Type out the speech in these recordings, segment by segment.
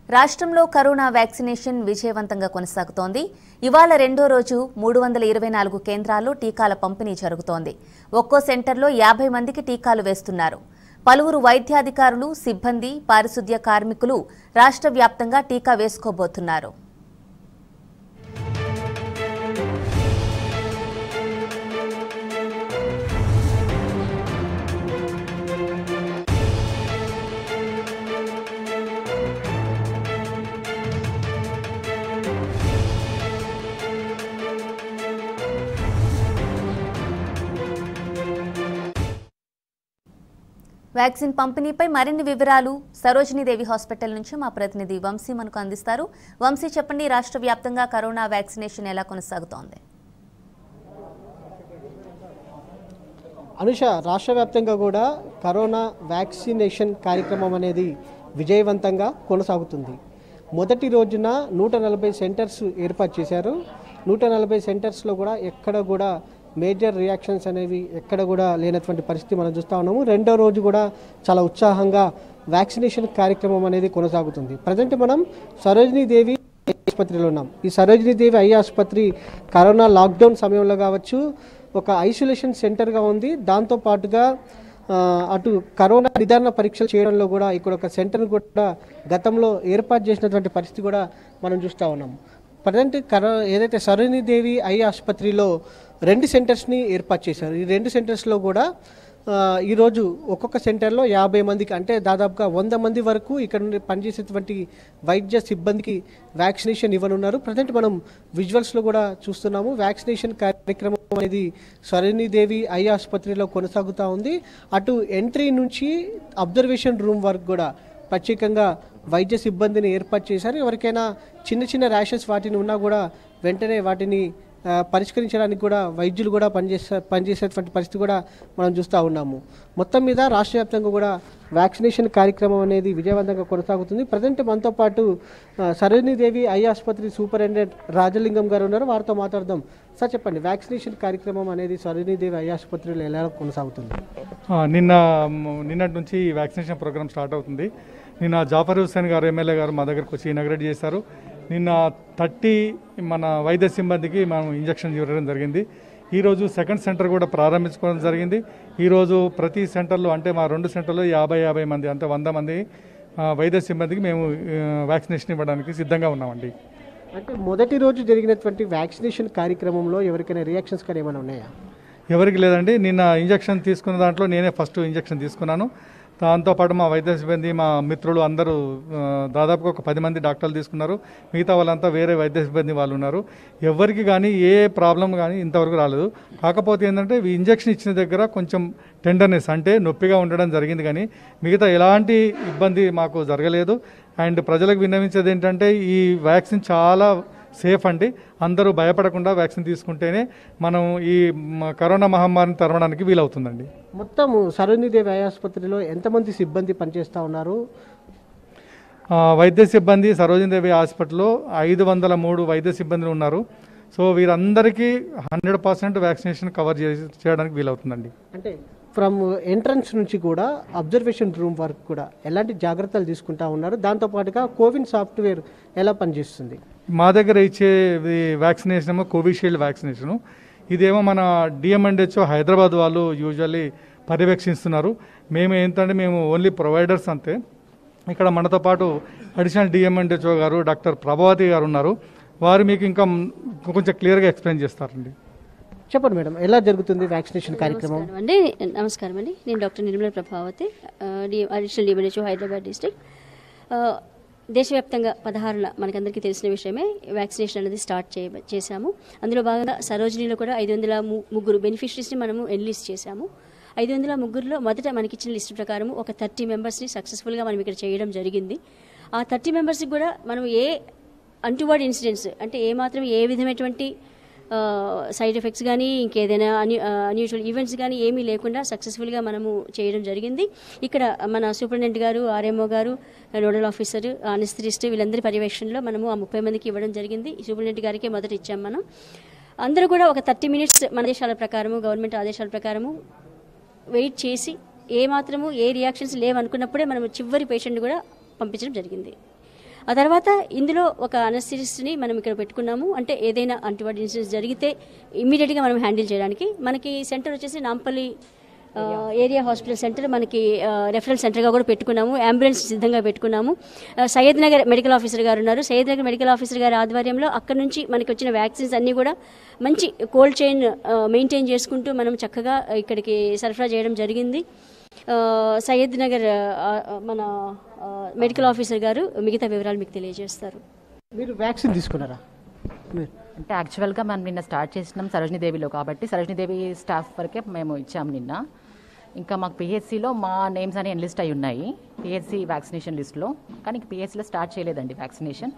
రాష్ట్రంలో corona vaccination విజయవంతంగా కొనసాగుతోంది ఇవాళ రెండో రోజు మూడు వందల ఇరవై నాలుగు కేంద్రాల్లో టీకాల పంపిణీ జరుగుతోంది ఒక్కో సెంటర్లో యాభై మందికి టీకాలు వేస్తున్నారు పలువురు వైద్యాధికారులు సిబ్బంది పారిశుద్ధ్య కార్మికులు రాష్ట్ర వ్యాప్తంగా టీకా వేసుకోబోతున్నారు వ్యాక్సిన్ పంపిణీపై మరిన్ని వివరాలు సరోజినీదేవి హాస్పిటల్ నుంచి మా ప్రతినిధి వంశీ మనకు అందిస్తారు వంశీ చెప్పండి రాష్ట్ర వ్యాప్తంగా కరోనా వ్యాక్సినేషన్ ఎలా కొనసాగుతోంది అనుష రాష్ట్ర వ్యాప్తంగా కూడా కరోనా వ్యాక్సినేషన్ కార్యక్రమం అనేది విజయవంతంగా కొనసాగుతుంది మొదటి రోజున నూట నలభై సెంటర్స్ ఏర్పాటు చేశారు నూట నలభై సెంటర్స్లో కూడా ఎక్కడ కూడా మేజర్ రియాక్షన్స్ అనేవి ఎక్కడ కూడా లేనటువంటి పరిస్థితి మనం చూస్తూ ఉన్నాము రెండో రోజు కూడా చాలా ఉత్సాహంగా వ్యాక్సినేషన్ కార్యక్రమం అనేది కొనసాగుతుంది ప్రజెంట్ మనం సరోజినీ దేవి ఆసుపత్రిలో ఉన్నాం ఈ సరోజినీ దేవి ఐ ఆసుపత్రి కరోనా లాక్డౌన్ సమయంలో కావచ్చు ఒక ఐసోలేషన్ సెంటర్గా ఉంది దాంతో పాటుగా ఆ, అటు కరోనా నిదాన పరీక్షలు చేయడంలో కూడా ఇక్కడ ఒక సెంటర్ కూడా గతంలో ఏర్పాటు చేసినటువంటి పరిస్థితి కూడా మనం చూస్తూ ఉన్నాం ప్రజెంట్ కరో ఏదైతే సరోజినీ దేవి ఐ ఆసుపత్రిలో రెండు సెంటర్స్ని ఏర్పాటు చేశారు ఈ రెండు సెంటర్స్లో కూడా ఆ, ఈరోజు ఒక్కొక్క సెంటర్లో యాభై మందికి అంటే దాదాపుగా వంద మంది వరకు ఇక్కడ నుండి పనిచేసేటువంటి వైద్య సిబ్బందికి వ్యాక్సినేషన్ ఇవ్వనున్నారు ప్రజెంట్ మనం విజువల్స్లో కూడా చూస్తున్నాము వ్యాక్సినేషన్ కార్యక్రమం అనేది దేవి ఐ ఆసుపత్రిలో కొనసాగుతూ ఉంది అటు ఎంట్రీ నుంచి అబ్జర్వేషన్ రూమ్ వరకు కూడా ప్రత్యేకంగా వైద్య సిబ్బందిని ఏర్పాటు చేశారు ఎవరికైనా చిన్న చిన్న ర్యాషెస్ వాటిని ఉన్నా కూడా వెంటనే వాటిని ఆ, పరిష్కరించడానికి కూడా వైద్యులు కూడా పనిచేసే పనిచేసేటువంటి పరిస్థితి కూడా మనం చూస్తూ ఉన్నాము మొత్తం మీద రాష్ట్ర వ్యాప్తంగా కూడా వ్యాక్సినేషన్ కార్యక్రమం అనేది విజయవంతంగా కొనసాగుతుంది ప్రజెంట్ మనతో పాటు ఆ, సరోజినీదేవి ఐ ఆసుపత్రి సూపరింటెండెంట్ రాజలింగం గారు ఉన్నారు వారితో మాట్లాడదాం సార్ చెప్పండి వ్యాక్సినేషన్ కార్యక్రమం అనేది సరోజినీదేవి ఐ ఆసుపత్రిలో ఎలా కొనసాగుతుంది ఆ, నిన్న మ్, నిన్నటి నుంచి ఈ వ్యాక్సినేషన్ ప్రోగ్రామ్ స్టార్ట్ అవుతుంది నిన్న జాఫర్ హుస్సేన్ గారు ఎమ్మెల్యే గారు మా దగ్గరకు వచ్చి ఇనాగ్రేట్ చేశారు నిన్న థర్టీ మన వైద్య సిబ్బందికి మనం ఇంజక్షన్ ఇవ్వడం జరిగింది ఈరోజు సెకండ్ సెంటర్ కూడా ప్రారంభించుకోవడం జరిగింది ఈరోజు ప్రతి సెంటర్లో అంటే మా రెండు సెంటర్లో యాభై యాభై మంది అంటే వంద మంది ఆ, వైద్య సిబ్బందికి మేము ఆ, వ్యాక్సినేషన్ ఇవ్వడానికి సిద్ధంగా ఉన్నామండి అంటే మొదటి రోజు జరిగినటువంటి వ్యాక్సినేషన్ కార్యక్రమంలో ఎవరికైనా రియాక్షన్స్ కానీ ఏమైనా ఉన్నాయా ఎవరికి లేదండి నిన్న ఇంజక్షన్ తీసుకున్న దాంట్లో నేనే ఫస్ట్ ఇంజక్షన్ తీసుకున్నాను దాంతోపాటు మా వైద్య సిబ్బంది మా మిత్రులు అందరూ ఆ, దాదాపుగా ఒక పది మంది డాక్టర్లు తీసుకున్నారు మిగతా వాళ్ళంతా వేరే వైద్య సిబ్బంది వాళ్ళు ఉన్నారు ఎవరికి కానీ ఏ ప్రాబ్లం కానీ ఇంతవరకు రాలేదు కాకపోతే ఏంటంటే ఈ ఇంజక్షన్ ఇచ్చిన దగ్గర కొంచెం టెండర్నెస్ అంటే నొప్పిగా ఉండడం జరిగింది కానీ మిగతా ఎలాంటి ఇబ్బంది మాకు జరగలేదు అండ్ ప్రజలకు విన్నవించేది ఏంటంటే ఈ వ్యాక్సిన్ చాలా సేఫ్ అండి అందరూ భయపడకుండా వ్యాక్సిన్ తీసుకుంటేనే మనం ఈ మ- కరోనా మహమ్మారిని తరమడానికి వీలవుతుందండి మొత్తం సరోజినీదేవి ఐ ఆసుపత్రిలో ఎంతమంది సిబ్బంది పనిచేస్తూ ఉన్నారు ఆ, వైద్య సిబ్బంది సరోజినీదేవి హాస్పిటల్లో ఐదు వందల మూడు వైద్య సిబ్బందులు ఉన్నారు సో వీరందరికీ హండ్రెడ్ పర్సెంట్ వ్యాక్సినేషన్ కవర్ చేసి చేయడానికి వీలవుతుందండి అంటే ఫ్రమ్ ఎంట్రన్స్ నుంచి కూడా అబ్జర్వేషన్ రూమ్ వరకు కూడా ఎలాంటి జాగ్రత్తలు తీసుకుంటా ఉన్నారు దాంతోపాటుగా కోవిన్ సాఫ్ట్వేర్ ఎలా పనిచేస్తుంది మా దగ్గర ఇచ్చే ఇది వ్యాక్సినేషన్ ఏమో కోవిషీల్డ్ వ్యాక్సినేషను ఇదేమో మన డిఎంఎండ్హెచ్ఓ హైదరాబాద్ వాళ్ళు యూజువల్లీ పర్యవేక్షిస్తున్నారు మేము ఏంటంటే మేము ఓన్లీ ప్రొవైడర్స్ అంతే ఇక్కడ మనతో పాటు అడిషనల్ డిఎంఎండ్హెచ్ఓ గారు డాక్టర్ ప్రభావతి గారు ఉన్నారు వారు మీకు ఇంకా కొంచెం క్లియర్గా ఎక్స్ప్లెయిన్ చేస్తారండి చెప్పండి మేడం ఎలా జరుగుతుంది వ్యాక్సినేషన్ కార్యక్రమం నమస్కారం అండి నమస్కారం అండి నేను డాక్టర్ నిర్మల ప్రభావతి ఆ, D additional DMHO Hyderabad district ఆ, దేశవ్యాప్తంగా పదహారున మనకందరికీ తెలిసిన విషయమే వ్యాక్సినేషన్ అనేది స్టార్ట్ చే చేశాము అందులో భాగంగా సరోజినీలో కూడా ఐదు వందల ము- ముగ్గురు బెనిఫిషరీస్ని మనము ఎన్లిస్ట్ చేశాము ఐదు వందల ముగ్గురులో మొదట మనకిచ్చిన లిస్ట్ ప్రకారం ఒక థర్టీ మెంబర్స్ని సక్సెస్ఫుల్గా మనం ఇక్కడ చేయడం జరిగింది ఆ థర్టీ మెంబర్స్కి కూడా మనం ఏ అంటువర్డ్ ఇన్సిడెంట్స్ అంటే ఏ మాత్రం ఏ విధమైనటువంటి సైడ్ ఎఫెక్ట్స్ కానీ ఇంకేదైనా అన్యూ అన్యూజువల్ ఈవెంట్స్ కానీ ఏమీ లేకుండా సక్సెస్ఫుల్గా మనము చేయడం జరిగింది ఇక్కడ మన సూపరింటెండెంట్ గారు ఆర్ఎంఓ గారు నోడల్ ఆఫీసర్ అనిస్త్రిస్ట్ వీళ్ళందరి పర్యవేక్షణలో మనము ఆ ముప్పై మందికి ఇవ్వడం జరిగింది ఈ సూపరింటెండెంట్ గారికి మొదట ఇచ్చాం మనం అందరూ కూడా ఒక థర్టీ మినిట్స్ మన ఆదేశాల ప్రకారము గవర్నమెంట్ ఆదేశాల ప్రకారము వెయిట్ చేసి ఏ మాత్రము ఏ రియాక్షన్స్ లేవనుకున్నప్పుడే మనం చివరి పేషెంట్ కూడా పంపించడం జరిగింది ఆ తర్వాత ఇందులో ఒక అనస్థిస్ట్ని మనం ఇక్కడ పెట్టుకున్నాము అంటే ఏదైనా అంటువాటి ఇన్సిడెంట్స్ జరిగితే ఇమ్మీడియట్గా మనం హ్యాండిల్ చేయడానికి మనకి సెంటర్ వచ్చేసి నాంపల్లి ఆ, ఏరియా హాస్పిటల్ సెంటర్ మనకి ఆ, రెఫరల్ సెంటర్గా కూడా పెట్టుకున్నాము అంబులెన్స్ సిద్ధంగా పెట్టుకున్నాము ఆ, సయ్యద్ నగర్ మెడికల్ ఆఫీసర్ గారు ఉన్నారు సయ్యద్ నగర్ మెడికల్ ఆఫీసర్ గారి ఆధ్వర్యంలో అక్కడ నుంచి మనకి వచ్చిన వ్యాక్సిన్స్ అన్నీ కూడా మంచి కోల్డ్ చైన్ మెయింటైన్ చేసుకుంటూ మనం చక్కగా ఇక్కడికి సరఫరా చేయడం జరిగింది ఆ, సయ్యద్ నగర్ ఆ, ఆ, మన ఆ, మెడికల్ ఆఫీసర్ గారు మిగతా వివరాలు మీకు తెలియజేస్తారు మీరు వ్యాక్సిన్ తీసుకున్నారా మీరు అంటే యాక్చువల్గా మనం నిన్న స్టార్ట్ చేసినాం సరోజినీదేవిలో కాబట్టి సరోజినీదేవి స్టాఫ్ వరకే మేము ఇచ్చాం నిన్న ఇంకా మాకు పిహెచ్సిలో మా నేమ్స్ అని ఎన్లిస్ట్ అయి ఉన్నాయి పిహెచ్సి వ్యాక్సినేషన్ లిస్ట్లో కానీ పిహెచ్సిలో స్టార్ట్ చేయలేదండి వ్యాక్సినేషన్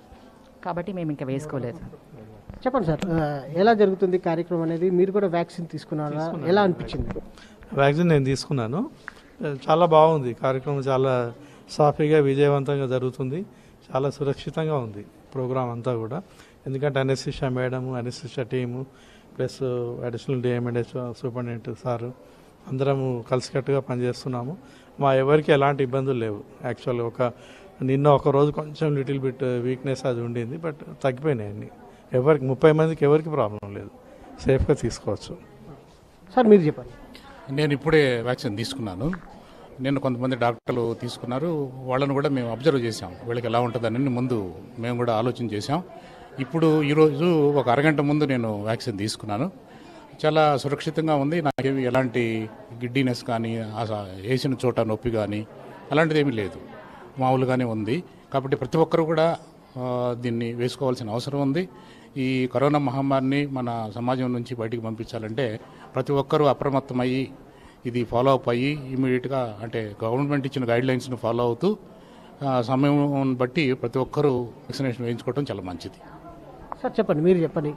కాబట్టి మేము ఇంకా వేసుకోలేదు చెప్పండి సార్ ఆ, ఎలా జరుగుతుంది కార్యక్రమం అనేది మీరు కూడా వ్యాక్సిన్ తీసుకున్నారా ఎలా అనిపించింది వ్యాక్సిన్ నేను తీసుకున్నాను చాలా బాగుంది కార్యక్రమం చాలా సాఫీగా విజయవంతంగా జరుగుతుంది చాలా సురక్షితంగా ఉంది ప్రోగ్రామ్ అంతా కూడా ఎందుకంటే anaesthesia madam anaesthesia team plus additional DM and H superintendent sir అందరము కలిసికట్టుగా పనిచేస్తున్నాము మా ఎవరికి ఎలాంటి ఇబ్బందులు లేవు యాక్చువల్గా ఒక నిన్న ఒక రోజు కొంచెం లిటిల్ బిట్ వీక్నెస్ అది ఉండింది బట్ తగ్గిపోయినాయి అన్ని ఎవరికి ముప్పై మందికి ఎవరికి ప్రాబ్లం లేదు సేఫ్గా తీసుకోవచ్చు సార్ మీరు చెప్పండి నేను ఇప్పుడే వ్యాక్సిన్ తీసుకున్నాను నేను కొంతమంది డాక్టర్లు తీసుకున్నారు వాళ్ళని కూడా మేము అబ్జర్వ్ చేసాం వీళ్ళకి ఎలా ఉంటుందని ముందు మేము కూడా ఆలోచన చేసాం ఇప్పుడు ఈరోజు ఒక అరగంట ముందు నేను వ్యాక్సిన్ తీసుకున్నాను చాలా సురక్షితంగా ఉంది నాకేమి ఎలాంటి గిడ్డినెస్ కానీ ఆ వేసిన చోట నొప్పి కానీ అలాంటిది ఏమీ లేదు మామూలుగానే ఉంది కాబట్టి ప్రతి ఒక్కరు కూడా ఆ, దీన్ని వేసుకోవాల్సిన అవసరం ఉంది ఈ కరోనా మహమ్మారిని మన సమాజం నుంచి బయటికి పంపించాలంటే ప్రతి ఒక్కరూ అప్రమత్తమయ్యి ఇది ఫాలో అప్ అయ్యి ఇమీడియట్గా అంటే గవర్నమెంట్ ఇచ్చిన గైడ్ లైన్స్ను ఫాలో అవుతూ ఆ, సమయం బట్టి ప్రతి ఒక్కరూ వ్యాక్సినేషన్ వేయించుకోవడం చాలా మంచిది సార్ చెప్పండి మీరు చెప్పండి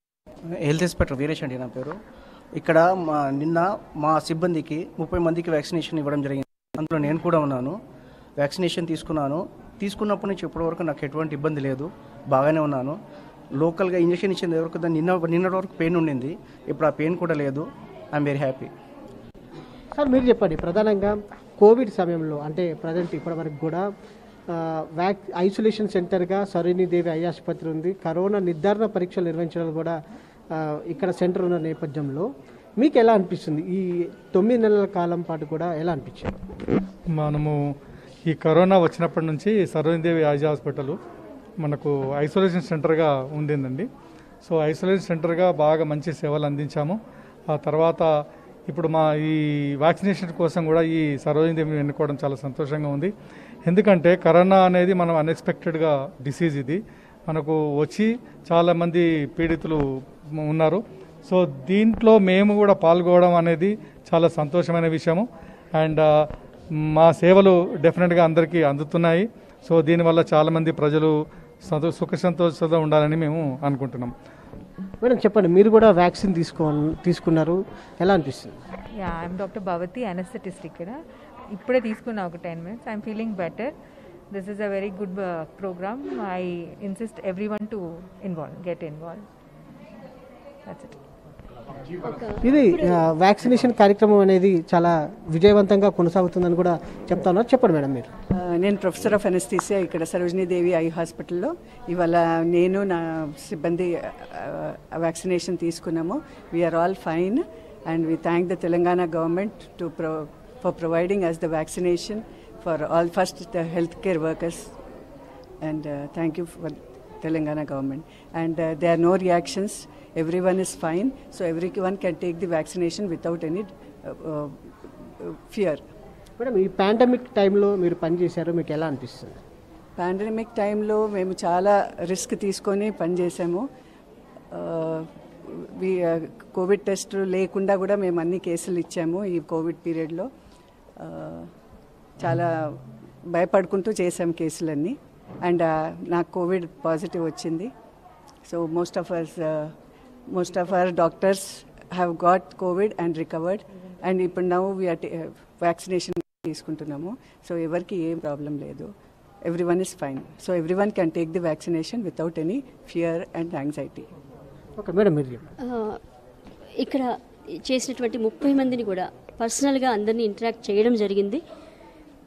హెల్త్ ఇన్స్పెక్టర్ వీరేష్ అండి నా పేరు ఇక్కడ మా నిన్న మా సిబ్బందికి ముప్పై మందికి వ్యాక్సినేషన్ ఇవ్వడం జరిగింది అందులో నేను కూడా ఉన్నాను వ్యాక్సినేషన్ తీసుకున్నాను తీసుకున్నప్పటి నుంచి ఇప్పటివరకు నాకు ఎటువంటి ఇబ్బంది లేదు బాగానే ఉన్నాను లోకల్గా ఇంజెక్షన్ ఇచ్చింది ఎవరికి దాన్ని నిన్న నిన్నటి వరకు పెయిన్ ఉండింది ఇప్పుడు ఆ పెయిన్ కూడా లేదు ఐఎమ్ వెరీ హ్యాపీ సార్ మీరు చెప్పండి ప్రధానంగా కోవిడ్ సమయంలో అంటే ప్రజెంట్ ఇప్పటివరకు కూడా ఆ, వ్యాక్ ఐసోలేషన్ సెంటర్గా సరోజినీదేవి ఐ ఆసుపత్రి ఉంది కరోనా నిర్ధారణ పరీక్షలు నిర్వహించడం కూడా ఆ, ఇక్కడ సెంటర్ ఉన్న నేపథ్యంలో మీకు ఎలా అనిపిస్తుంది ఈ తొమ్మిది నెలల కాలం పాటు కూడా ఎలా అనిపించింది మనము ఈ కరోనా వచ్చినప్పటి నుంచి సరోజినీదేవి ఐజీ హాస్పిటల్ మనకు ఐసోలేషన్ సెంటర్గా ఉండిందండి సో ఐసోలేషన్ సెంటర్గా బాగా మంచి సేవలు అందించాము ఆ తర్వాత ఇప్పుడు మా ఈ వ్యాక్సినేషన్ కోసం కూడా ఈ సరోజినీదేవిని ఎన్నుకోవడం చాలా సంతోషంగా ఉంది ఎందుకంటే కరోనా అనేది మనం అన్ఎక్స్పెక్టెడ్గా డిసీజ్ ఇది మనకు వచ్చి చాలామంది పీడితులు ఉన్నారు సో దీంట్లో మేము కూడా పాల్గొనడం అనేది చాలా సంతోషమైన విషయము అండ్ మా సేవలు డెఫినెట్గా అందరికీ అందుతున్నాయి సో దీనివల్ల చాలామంది ప్రజలు సంతో సుఖ సంతోషంతో ఉండాలని మేము అనుకుంటున్నాం మేడం చెప్పండి మీరు కూడా వ్యాక్సిన్ తీసుకో తీసుకున్నారు ఎలా అనిపిస్తుంది yeah I'm doctor Bhavathi anaesthetist ఇక్కడ ఇప్పుడే తీసుకున్నా ఒక ten minutes I'm feeling better this is a very good programme I insist every one to involve get involve that's it ఇది ఆ, వ్యాక్సినేషన్ కార్యక్రమం అనేది చాలా విజయవంతంగా కొనసాగుతుందని కూడా చెప్తున్నారు చెప్పండి మేడం మీరు ఆ, నేను ప్రొఫెసర్ ఆఫ్ అనస్థీసియా ఇక్కడ సరోజినీదేవి ఐ హాస్పిటల్లో ఇవాళ నేను నా సిబ్బంది వ్యాక్సినేషన్ తీసుకున్నాము we're all fine and we thank the Telangana government to pro for providing us the vaccination for all first the health care workers and uh, thank you for Telangana government. And uh, there are no reactions. Everyone is fine. So everyone can take the vaccination without any uh, uh, fear. Madam ఈ pandemic టైంలో మీరు పనిచేశారు మీకు ఎలా అనిపిస్తుంది pandemic టైంలో మేము చాలా రిస్క్ తీసుకొని పనిచేసాము కోవిడ్ టెస్ట్ లేకుండా కూడా మేము అన్ని కేసులు ఇచ్చాము ఈ కోవిడ్ పీరియడ్లో చాలా భయపడుకుంటూ చేసాం కేసులన్నీ అండ్ నాకు కోవిడ్ పాజిటివ్ వచ్చింది so most of us most of our doctors have got COVID and recovered and ఇప్పుడు నవ్వు వీఆర్ వ్యాక్సినేషన్ తీసుకుంటున్నాము సో ఎవరికి ఏం ప్రాబ్లం లేదు every one is fine so every one can take the vaccination without any fear and anxiety okay madam మీరు చెప్పండి ఆ, ఇక్కడ చేసినటువంటి ముప్పై మందిని కూడా పర్సనల్గా అందరినీ ఇంటరాక్ట్ చేయడం జరిగింది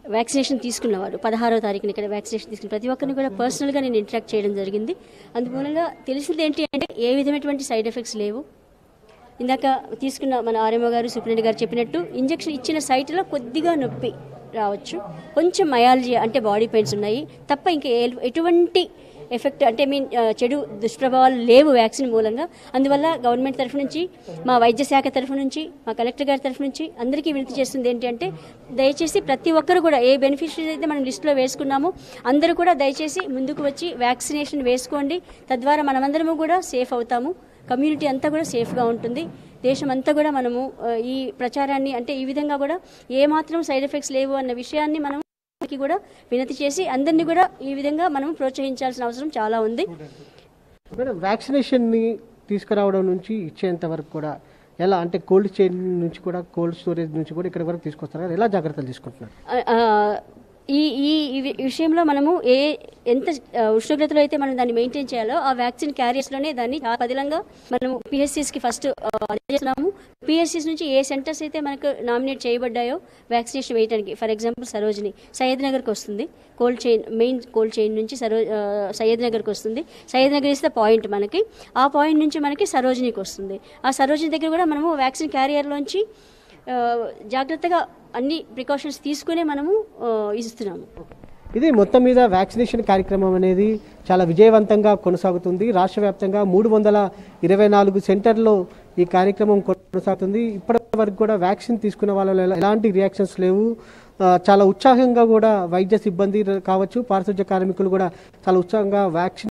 వ్యాక్సినేషన్ తీసుకున్నవారు పదహారవ తారీఖున ఇక్కడ వ్యాక్సినేషన్ తీసుకున్న ప్రతి ఒక్కరిని కూడా పర్సనల్గా నేను ఇంటరాక్ట్ చేయడం జరిగింది అందుమూలంగా తెలిసింది ఏంటి అంటే ఏ విధమైనటువంటి సైడ్ ఎఫెక్ట్స్ లేవు ఇందాక తీసుకున్న మన ఆర్ఎంఓ గారు సూపరింటెండెంట్ గారు చెప్పినట్టు ఇంజెక్షన్ ఇచ్చిన సైట్లో కొద్దిగా నొప్పి రావచ్చు కొంచెం మయాలజీ అంటే బాడీ పెయిన్స్ ఉన్నాయి తప్ప ఇంకా ఏ- ఎటువంటి ఎఫెక్ట్ అంటే మీన్ చెడు దుష్ప్రభావాలు లేవు వ్యాక్సిన్ మూలంగా అందువల్ల గవర్నమెంట్ తరఫు నుంచి మా వైద్య శాఖ తరఫు నుంచి మా కలెక్టర్ గారి తరఫు నుంచి అందరికీ వినతి చేస్తుంది ఏంటి అంటే దయచేసి ప్రతి ఒక్కరు కూడా ఏ బెనిఫిషరీస్ అయితే మనం లిస్టులో వేసుకున్నామో అందరూ కూడా దయచేసి ముందుకు వచ్చి వ్యాక్సినేషన్ వేసుకోండి తద్వారా మనమందరము కూడా సేఫ్ అవుతాము కమ్యూనిటీ అంతా కూడా సేఫ్గా ఉంటుంది దేశం అంతా కూడా మనము ఆ, ఈ ప్రచారాన్ని అంటే ఈ విధంగా కూడా ఏ మాత్రం సైడ్ ఎఫెక్ట్స్ లేవు అన్న విషయాన్ని మనం అందరికీ కూడా వినతి చేసి అందరినీ కూడా ఈ విధంగా మనం ప్రోత్సహించాల్సిన అవసరం చాలా ఉంది మేడం వ్యాక్సినేషన్ని తీసుకురావడం నుంచి ఇచ్చేంత వరకు కూడా ఎలా అంటే కోల్డ్ చైన్ నుంచి కూడా కోల్డ్ స్టోరేజ్ నుంచి కూడా ఇక్కడ వరకు తీసుకొస్తారు ఎలా జాగ్రత్తలు తీసుకుంటున్నారు ఆ, ఆ, ఈ ఈ ఈ వి- విషయంలో మనము ఏ ఎంత ఆ, ఉష్ణోగ్రతలో అయితే మనం దాన్ని మెయింటైన్ చేయాలో ఆ వ్యాక్సిన్ క్యారియర్స్లోనే దాన్ని చాలా పదిలంగా మనము పిఎస్సీస్కి ఫస్ట్ అందజేస్తున్నాము పిఎస్సీస్ నుంచి ఏ సెంటర్స్ అయితే మనకు నామినేట్ చేయబడ్డాయో వ్యాక్సినేషన్ వేయడానికి ఫర్ ఎగ్జాంపుల్ సరోజిని సయ్యద్ నగర్కి వస్తుంది cold chain main cold chain నుంచి సరో ఆ, సయ్యద్ నగర్కి వస్తుంది సయ్యద్ నగర్ ఇస్తే పాయింట్ మనకి ఆ పాయింట్ నుంచి మనకి సరోజినికి వస్తుంది ఆ సరోజిని దగ్గర కూడా మనము వ్యాక్సిన్ క్యారియర్లోంచి ఆ, జాగ్రత్తగా అన్ని ప్రికాషన్స్ తీసుకునే మనము ఆ, ఇస్తున్నాము ఇది మొత్తం మీద వ్యాక్సినేషన్ కార్యక్రమం అనేది చాలా విజయవంతంగా కొనసాగుతుంది రాష్ట్ర వ్యాప్తంగా మూడు వందల ఇరవై నాలుగు సెంటర్లో ఈ కార్యక్రమం కొనసాగుతుంది ఇప్పటి వరకు కూడా వ్యాక్సిన్ తీసుకున్న వాళ్ళలో ఎలా- ఎలాంటి రియాక్షన్స్ లేవు ఆ, చాలా ఉత్సాహంగా కూడా వైద్య సిబ్బంది కావచ్చు పారిశుధ్య కార్మికులు కూడా చాలా ఉత్సాహంగా వ్యాక్సిన్